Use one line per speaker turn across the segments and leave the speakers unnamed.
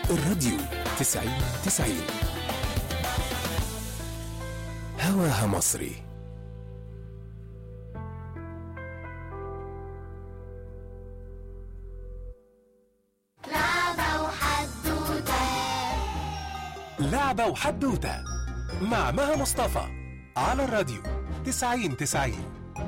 الراديو تسعين تسعين هواها مصري
لعبة وحدوتة
لعبة وحدوتة مع مها مصطفى على الراديو تسعين تسعين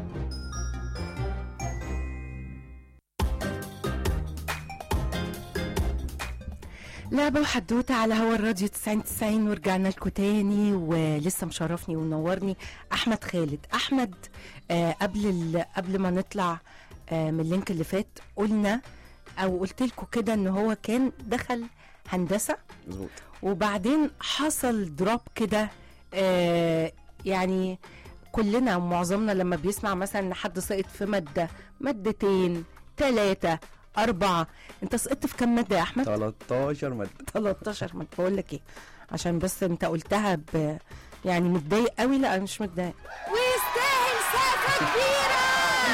لعبة وحدوتة على هوا الراديو 90 90 ورجعنا لكم تاني ولسه مشرفني ومنورني أحمد خالد أحمد آه قبل ال- قبل ما نطلع آه من اللينك اللي فات قلنا أو قلت لكم كده إن هو كان دخل هندسة
مظبوط
وبعدين حصل دروب كده آه يعني كلنا ومعظمنا لما بيسمع مثلا ان حد سقط في ماده مادتين ثلاثه اربعه انت سقطت في كام ماده يا احمد
13 ماده
13 ما بقول لك ايه عشان بس انت قلتها ب يعني متضايق قوي لا أنا مش متضايق ويستاهل سقفه كبيره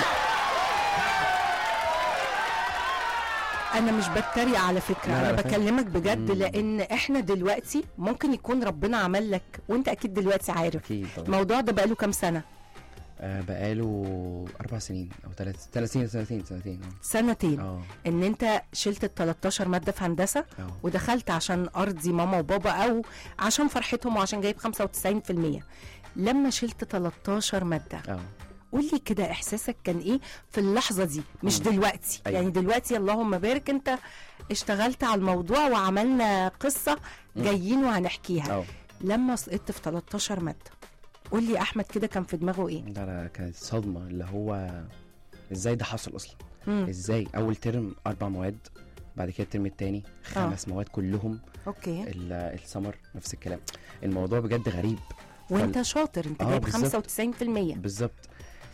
انا مش بتريق على فكره
لا، لا،
انا
أنا فاهم.
بكلمك بجد
مم.
لان احنا دلوقتي ممكن يكون ربنا عمل لك وانت اكيد دلوقتي عارف
اكيد طبعا
الموضوع ده بقاله كام سنه
آه بقاله اربع سنين او ثلاث ثلاث سنين سنتين سنتين
سنتين
اه
ان انت شلت ال 13 ماده في هندسه
اه
ودخلت عشان ارضي ماما وبابا او عشان فرحتهم وعشان جايب 95% لما شلت 13 ماده
اه
قول لي كده احساسك كان ايه في اللحظه دي مش
مم.
دلوقتي
أيوة.
يعني دلوقتي اللهم بارك انت اشتغلت على الموضوع وعملنا قصه
مم.
جايين وهنحكيها
اه
لما سقطت في 13 ماده قول لي احمد كده كان في دماغه ايه
لا لا كانت صدمه اللي هو ازاي ده حصل اصلا
مم.
ازاي اول ترم اربع مواد بعد كده الترم التاني خمس مواد كلهم
اوكي
ال- السمر نفس الكلام الموضوع بجد غريب
وانت شاطر انت
آه،
جايب
بالظبط.
95%
بالظبط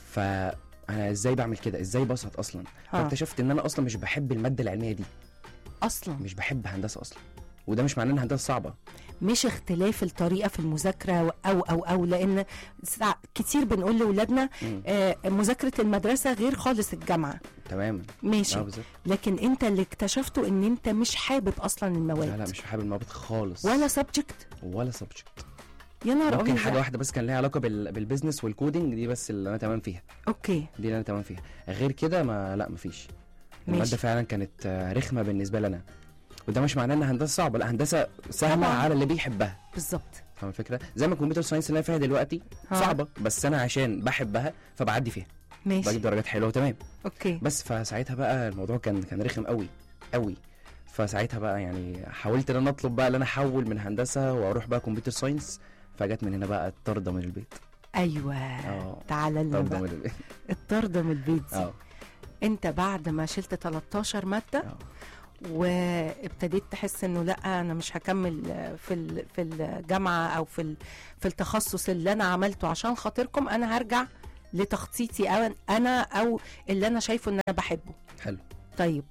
فانا ازاي بعمل كده ازاي بسقط اصلا
ها.
فاكتشفت ان انا اصلا مش بحب الماده العلميه دي
اصلا
مش بحب هندسه اصلا وده مش معناه ان هندسه صعبه
مش اختلاف الطريقه في المذاكره او او او لان ساع- كتير بنقول لاولادنا
مم.
آه، مذاكره المدرسه غير خالص الجامعه
تماما
ماشي
اه بالظبط
لكن انت اللي اكتشفته ان انت مش حابب اصلا المواد
لا لا مش بحب المواد خالص
ولا سبجكت
ولا سبجكت
يا نهار
ممكن
ابيض
حاجه واحده بس كان ليها علاقه بال... بالبيزنس والكودينج دي بس اللي انا تمام فيها
اوكي
دي اللي انا تمام فيها غير كده ما لا مفيش الماده
ماشي
فعلا كانت آه، رخمه بالنسبه لنا وده مش معناه ان هندسه صعبه لا هندسه سهله
طبعاً.
على اللي بيحبها
بالظبط
فاهم الفكره زي ما الكمبيوتر ساينس اللي انا فيها دلوقتي
ها.
صعبه بس انا عشان بحبها فبعدي فيها
ماشي
بجيب درجات حلوه تمام
اوكي
بس فساعتها بقى الموضوع كان كان رخم قوي قوي فساعتها بقى يعني حاولت ان انا اطلب بقى ان انا احول من هندسه واروح بقى كمبيوتر ساينس فجت من هنا بقى الطرده من البيت
ايوه
اه
تعالى لنا
طرده من
بقى
البيت
الطرد من البيت دي
اه
انت بعد ما شلت 13 ماده
اه
وابتديت تحس انه لا انا مش هكمل في ال- في الجامعه او في ال- في التخصص اللي انا عملته عشان خاطركم انا هرجع لتخطيطي أو انا او اللي انا شايفه ان انا بحبه
حلو
طيب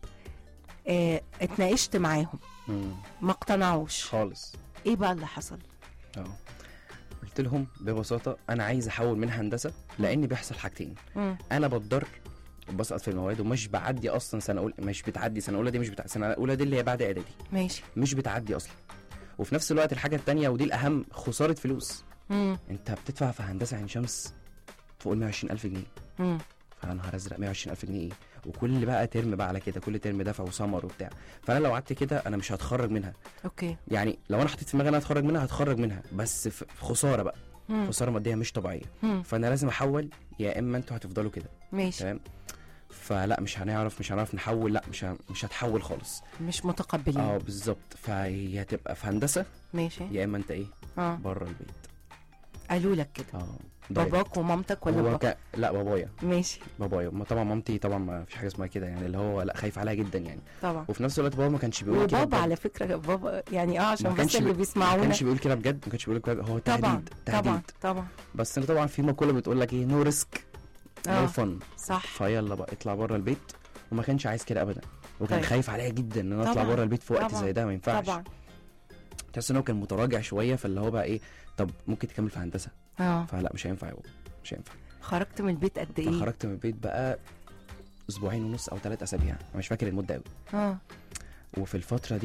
اه اتناقشت معاهم
مم.
ما اقتنعوش
خالص
ايه بقى اللي حصل
اه قلت لهم ببساطه انا عايز احول من هندسه لان بيحصل حاجتين
مم.
انا بتضر وبسقط في المواد ومش بعدي اصلا سنه اولى مش بتعدي سنه اولى دي مش بتاع سنه اولى دي اللي هي بعد اعدادي
ماشي
مش بتعدي اصلا وفي نفس الوقت الحاجه التانية ودي الاهم خساره فلوس
مم.
انت بتدفع في هندسه عين شمس فوق ال 120000 جنيه
مم.
فيا نهار ازرق 120000 جنيه ايه وكل بقى ترم بقى على كده كل ترم دفع وسمر وبتاع فانا لو قعدت كده انا مش هتخرج منها
اوكي
يعني لو انا حطيت في دماغي انا هتخرج منها هتخرج منها بس في في خساره بقى
مم.
خساره ماديه مش طبيعيه
مم.
فانا لازم احول يا اما انتوا هتفضلوا كده
ماشي
تمام فلا مش هنعرف مش هنعرف نحول لا مش ه... مش هتحول خالص
مش
اه
متقبلين
بالظبط فهي هتبقى في هندسه
ماشي
يا اما انت ايه
اه
بره البيت
قالوا لك كده
اه
باباك ومامتك ولا
هو
بابا
ك... لا بابايا
ماشي
بابايا ما طبعا مامتي طبعا ما فيش حاجه اسمها كده يعني اللي هو لا خايف عليها جدا يعني
طبعا
وفي نفس الوقت بابا ما كانش بيقول كده
وبابا
بجد.
على فكره بابا يعني اه عشان
ما كانش
بس اللي
بي- ما
بيسمعونا
كانش بيقول كده بجد ما كانش بيقول كده هو
طبعا
تهديد
طبعا
تهديد
طبعا
بس انا طبعا في مقوله بتقول لك ايه نو ريسك نو
اه
فن
صح
فيلا بقى اطلع بره البيت وما كانش عايز كده ابدا وكان
طيب.
خايف عليا جدا ان انا اطلع
طبعاً،
بره البيت في وقت
طبعاً،
زي ده ما ينفعش
طبعا
تحس ان هو كان متراجع شويه فاللي هو بقى ايه طب ممكن تكمل في هندسه
اه
فلا مش هينفع يا بابا مش هينفع
خرجت من البيت قد ايه
فخرجت من البيت بقى اسبوعين ونص او ثلاث اسابيع انا مش فاكر المده قوي
اه
وفي الفتره دي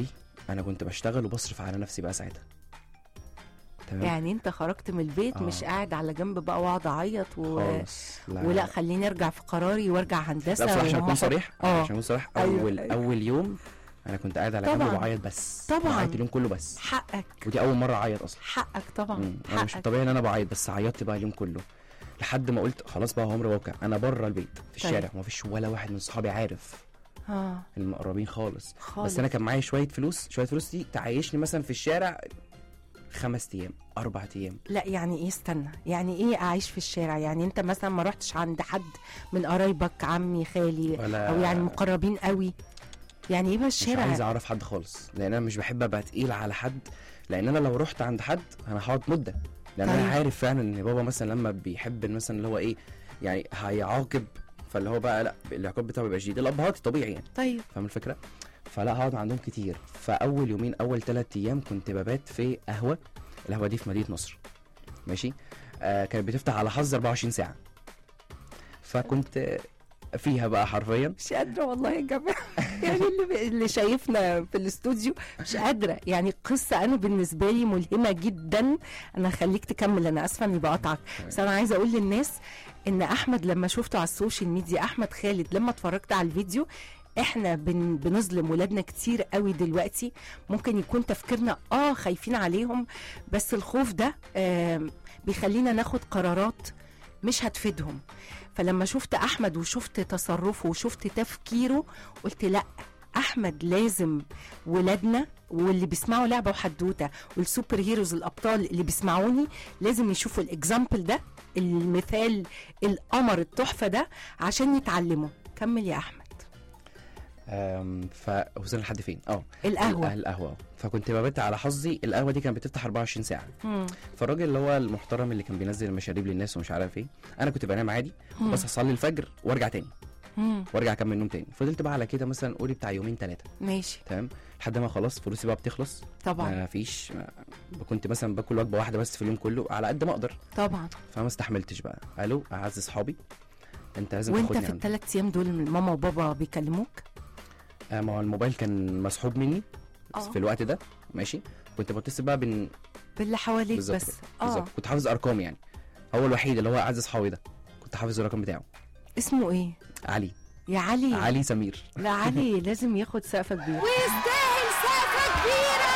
انا كنت بشتغل وبصرف على نفسي بقى ساعتها تمام
يعني انت خرجت من البيت
آه.
مش قاعد على جنب بقى واقعد اعيط و...
خالص لا
ولا خليني ارجع في قراري وارجع هندسه
لا بصراحه عشان
وهم
اكون
حط-
صريح
اه
عشان اكون صريح
أيوة،
اول
أيوة.
اول يوم انا كنت قاعد على جنب
طبعاً.
وبعيط بس
طبعاً.
بعيط اليوم كله بس
حقك
ودي اول مره اعيط اصلا
حقك طبعا
مم. انا مش
حقك
الطبيعي ان انا بعيط بس عيطت بقى اليوم كله لحد ما قلت خلاص بقى هو امر واقع انا بره البيت في
طيب.
الشارع ومفيش ولا واحد من صحابي عارف
اه
المقربين خالص
خالص
بس انا كان معايا شويه فلوس شويه فلوس دي تعيشني مثلا في الشارع خمس ايام اربع ايام
لا يعني ايه استنى يعني ايه اعيش في الشارع يعني انت مثلا ما رحتش عند حد من قرايبك عمي خالي
ولا
او يعني مقربين قوي يعني ايه بقى
مش عايز
الشارع
اعرف حد خالص لان انا مش بحب ابقى تقيل على حد لان انا لو رحت عند حد انا هقعد مده لان
طيب.
انا عارف فعلا ان بابا مثلا لما بيحب مثلا اللي هو ايه يعني هيعاقب فاللي هو بقى لا العقاب بتاعه بيبقى شديد الابهات طبيعي يعني
طيب
فاهم الفكره فلا هقعد عندهم كتير فاول يومين اول ثلاث ايام كنت ببات في قهوه القهوه دي في مدينه نصر ماشي آه كانت بتفتح على حظ 24 ساعه فكنت فيها بقى حرفيا
مش قادره والله يا جماعه يعني اللي, اللي شايفنا في الاستوديو مش قادره يعني قصه انا بالنسبه لي ملهمه جدا انا هخليك تكمل انا اسفه اني بقطعك بس انا عايزه اقول للناس ان احمد لما شفته على السوشيال ميديا احمد خالد لما اتفرجت على الفيديو احنا بن بنظلم ولادنا كتير قوي دلوقتي ممكن يكون تفكيرنا اه خايفين عليهم بس الخوف ده آه بيخلينا ناخد قرارات مش هتفيدهم فلما شفت احمد وشفت تصرفه وشفت تفكيره قلت لا احمد لازم ولادنا واللي بيسمعوا لعبه وحدوته والسوبر هيروز الابطال اللي بيسمعوني لازم يشوفوا الاكزامبل ده المثال القمر التحفه ده عشان يتعلموا كمل يا احمد
آم، فوصلنا لحد فين اه
القهوه
القهوه فكنت ببات على حظي القهوه دي كانت بتفتح 24 ساعه
مم.
فالراجل اللي هو المحترم اللي كان بينزل المشاريب للناس ومش عارف ايه انا كنت بنام عادي
مم.
بس اصلي الفجر وارجع تاني
مم.
وارجع اكمل نوم تاني فضلت بقى على كده مثلا قولي بتاع يومين ثلاثه
ماشي
تمام لحد ما خلاص فلوسي بقى بتخلص
طبعا
ما فيش ما- كنت مثلا باكل وجبه واحده بس في اليوم كله على قد ما اقدر
طبعا
فما استحملتش بقى الو اعز اصحابي انت لازم
وانت
تاخدني
في
عندك
الثلاث ايام دول ماما وبابا بيكلموك
آه ما هو الموبايل كان مسحوب مني
اه
في الوقت ده ماشي كنت بتصل بقى بين
باللي حواليك
بالظبط
بس
كده.
اه
بالظبط كنت حافظ ارقام يعني هو الوحيد اللي هو اعز اصحابي ده كنت حافظ الرقم بتاعه
اسمه ايه
علي
يا علي
علي سمير
لا علي لازم ياخد سقفه كبيره
ويستاهل سقفة كبيرة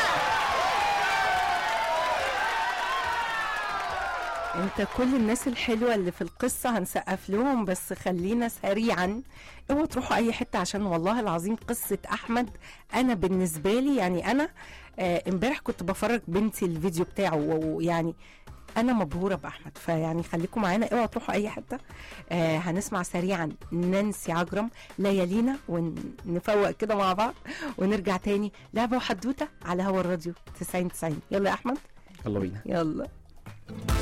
انت كل الناس الحلوه اللي في القصه هنسقف لهم بس خلينا سريعا اوعوا تروحوا اي حته عشان والله العظيم قصه احمد انا بالنسبه لي يعني انا آه، امبارح كنت بفرج بنتي الفيديو بتاعه و- ويعني انا مبهوره باحمد فيعني خليكم معانا اوعوا تروحوا اي حته آه هنسمع سريعا نانسي عجرم ليالينا ونفوق كده مع بعض ونرجع تاني لعبه وحدوته على هوا الراديو 90 90 يلا يا احمد
يلا بينا
يلا